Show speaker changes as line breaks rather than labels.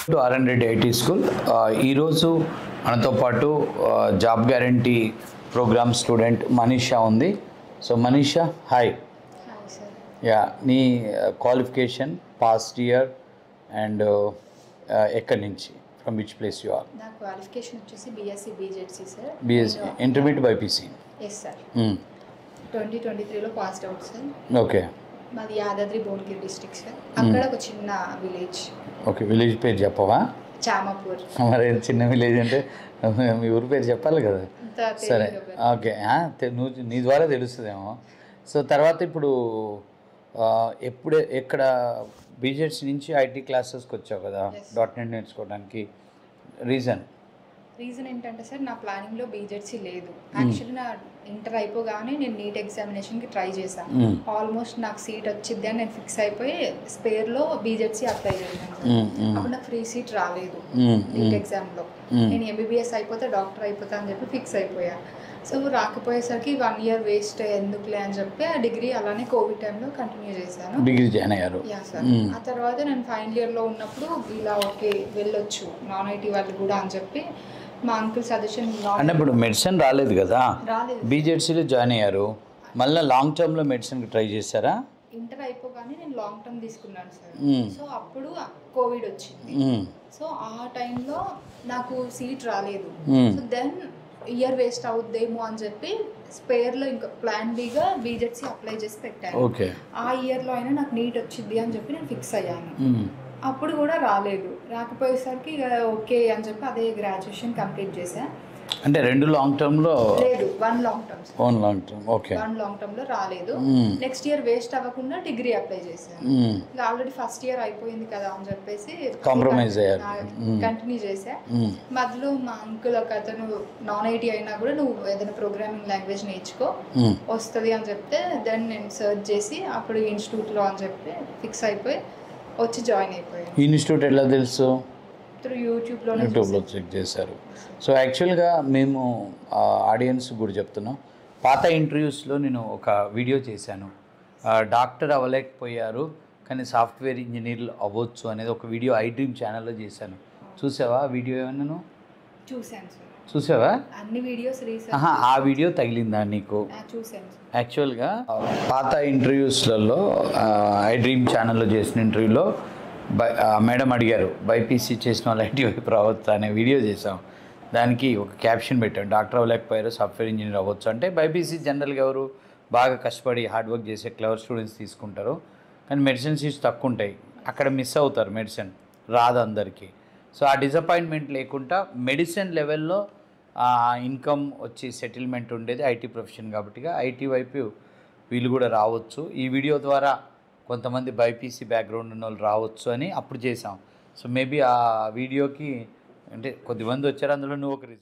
To R hundred IT school ఆ, ఈరోజు మనతో పాటు ఆ, job guarantee programme student Manisha ఉంది so Manisha hi
hi sir
yeah నీ క్వాలిఫికేషన్ పాస్ట్ ఇయర్ అండ్ ఎక్కడి నుంచి from which place you are
నా క్వాలిఫికేషన్ వచ్చేసి BSc BZC sir
BS intermediate BiPC
yes sir twenty twenty త్రీలో పాస్డ్ అవుట్ సార్
ఓకే
మాది Yadadri Bhuvanagiri district sir అక్కడ ఒక చిన్న విలేజ్
ఓకే విలేజ్ పేరు చెప్పవా
చామాపూర్
మరి చిన్న విలేజ్ అంటే మీ ఊరి పేరు చెప్పాలి కదా
అంత
సరే
తెలియదు కదా.
ఓకే ఆ, తె- నువ్వు నీ ద్వారా తెలుస్తుందేమో సో తర్వాత ఇప్పుడు ఆ, ఎప్పుడే ఎక్కడ బీజెడ్స్ నుంచి ఐటీ క్లాసెస్కి వచ్చావు కదా
Yes.
డాట్ నెట్ నేర్చుకోవడానికి రీజన్
రీజన్ ఏంటంటే సార్ నా ప్లానింగ్లో బీజెడ్సీ లేదు యాక్చువల్లీ నా ఇంటర్ అయిపోగానే నేను నీట్ ఎగ్జామినేషన్కి ట్రై చేశాను
Mm.
ఆల్మోస్ట్ నాకు సీట్ వచ్చింది అని నేను ఫిక్స్ అయిపోయి స్పేర్లో బీజెడ్సీ అప్లై చేశాను సార్ అప్పుడు నాకు ఫ్రీ సీట్ రాలేదు నీట్ ఎగ్జామ్లో
Mm.
నేను ఎంబీబీఎస్ అయిపోతే డాక్టర్ అయిపోతా అని చెప్పి ఫిక్స్ అయిపోయా సో రాకపోయేసరికి వన్ ఇయర్ వేస్ట్ ఎందుకులే అని చెప్పి ఆ డిగ్రీ అలానే కోవిడ్ టైంలో కంటిన్యూ చేశాను
డిగ్రీ జాయిన్ అయ్యారు
యా సార్
Mm.
ఆ తర్వాత నేను ఫైనల్ ఇయర్లో ఉన్నప్పుడు ఇలా ఓకే వెళ్ళొచ్చు నాన్ ఐటీ వాళ్ళు కూడా అని చెప్పి మా అంకుల్ సజెషన్
అంటే ఇప్పుడు మెడిసిన్ రాలేదు కదా
రాలేదు
బీజెడ్సీలో జాయిన్ అయ్యారు మళ్ళీ లాంగ్ టర్మ్లో మెడిసిన్కి ట్రై చేశారా
ఇంటర్ అయిపోగానే నేను లాంగ్ టర్మ్ తీసుకున్నాను సార్
Mm.
సో అప్పుడు కోవిడ్ వచ్చింది
మ్మ్.
సో ఆ టైంలో నాకు సీట్ రాలేదు
Mm.
So then year waste అవుద్దేమో అని చెప్పి స్పేర్లో ఇంకా ప్లాన్ బీగా బీజెడ్సీ అప్లై చేసి పెట్టాను
ఓకే
ఆ ఇయర్లో అయినా నాకు నీట్ వచ్చింది అని చెప్పి నేను ఫిక్స్ అయ్యాను
మ్మ్.
అప్పుడు కూడా రాలేదు రాకపోయేసరికి ఇక ఓకే అని చెప్పి అదే గ్రాడ్యుయేషన్ కంప్లీట్ చేశా
అంటే రెండు లాంగ్ టర్మ్లో
లేదు one long term
one long term okay
one long term లో రాలేదు
మ్మ్.
నెక్స్ట్ ఇయర్ వేస్ట్ అవ్వకుండా డిగ్రీ అప్లై చేశాను
మ్మ్.
ఇంకా ఆల్రెడీ ఫస్ట్ ఇయర్ అయిపోయింది కదా అని చెప్పేసి
Compromise అయ్యారు. మ్మ్.
కంటిన్యూ చేశా
మ్మ్.
మధ్యలో మా అంకుల్ ఒక అతను నాన్ ఐటీ అయినా కూడా నువ్వు ఏదైనా ప్రోగ్రామింగ్ లాంగ్వేజ్ నేర్చుకో
మ్మ్.
వస్తుంది అని చెప్తే దెన్ నేను సెర్చ్ చేసి అప్పుడు ఇన్స్టిట్యూట్లో అని చెప్పి ఫిక్స్ అయిపోయి వచ్చి జాయిన్ అయిపోయాను
ఇన్స్టిట్యూట్ ఎట్లా తెలుసు
త్రూ యూట్యూబ్లోనే
యూట్యూబ్లో చెక్ చేశారు సో యాక్చువల్గా మేము ఆడియన్స్ కూడా చెప్తున్నాం పాత ఇంటర్వ్యూస్లో నేను ఒక వీడియో చేశాను ఆ, డాక్టర్ అవ్వలేకపోయారు కానీ సాఫ్ట్వేర్ ఇంజనీర్లు అవ్వచ్చు అనేది ఒక వీడియో ఐ డ్రీమ్ ఛానల్లో చేశాను చూసావా ఆ వీడియో ఏమన్నా నువ్వు
చూశాను సార్
చూసావా
అన్ని వీడియోస్ రీసెర్చ్
ఆహా, ఆ వీడియో తగిలిందా నీకు
చూశాను సార్
యాక్చువల్గా పాత ఇంటర్వ్యూస్లలో ఐ డ్రీమ్ ఛానల్లో చేసిన ఇంటర్వ్యూలో బై ఆ, మేడం అడిగారు బైపీసీ చేసిన వాళ్ళు ఐటీ వైపు రావచ్చు అనే వీడియో చేసాం దానికి ఒక క్యాప్షన్ పెట్టాం డాక్టర్ అవ్వలేకపోయారు సాఫ్ట్వేర్ ఇంజనీర్ అవ్వచ్చు అంటే బైపీసీ జనరల్గా ఎవరు బాగా కష్టపడి హార్డ్ వర్క్ చేసే క్లవర్ స్టూడెంట్స్ తీసుకుంటారు కానీ మెడిసిన్ సీట్స్ తక్కువ ఉంటాయి అక్కడ మిస్ అవుతారు మెడిసిన్ రాదు అందరికీ సో ఆ డిసప్పాయింట్మెంట్ లేకుండా మెడిసిన్ లెవెల్లో ఇన్కమ్ వచ్చి సెటిల్మెంట్ ఉండేది ఐటీ ప్రొఫెషన్ కాబట్టి ఐటీ వైపు వీళ్ళు కూడా రావచ్చు ఈ వీడియో ద్వారా కొంతమంది బైపీసీ బ్యాక్గ్రౌండ్ ఉన్న వాళ్ళు రావచ్చు అని అప్పుడు చేసాం సో మేబీ ఆ వీడియోకి అంటే కొద్దిమంది వచ్చారు అందులో నువ్వు ఒక